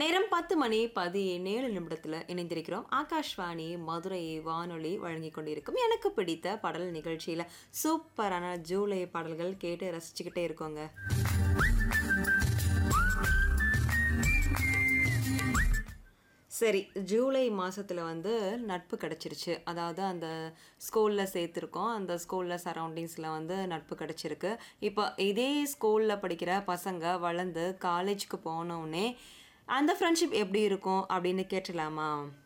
நேரம் பத்து மணி பதினேழு நிமிடத்தில் இணைந்திருக்கிறோம் ஆகாஷ்வாணி மதுரை வானொலி வழங்கி கொண்டிருக்கும் எனக்கு பிடித்த பாடல் நிகழ்ச்சியில் சூப்பரான ஜூலை பாடல்கள் கேட்டு ரசிச்சுக்கிட்டே இருக்கோங்க சரி ஜூலை மாதத்தில் வந்து நட்பு கிடச்சிருச்சு அதாவது அந்த ஸ்கூலில் சேர்த்துருக்கோம் அந்த ஸ்கூலில் சரௌண்டிங்ஸில் வந்து நட்பு கிடச்சிருக்கு இப்போ இதே ஸ்கூலில் படிக்கிற பசங்க வளர்ந்து காலேஜுக்கு போனோடனே அந்த ஃப்ரெண்ட்ஷிப் எப்படி இருக்கும் அப்படின்னு கேட்டலாமா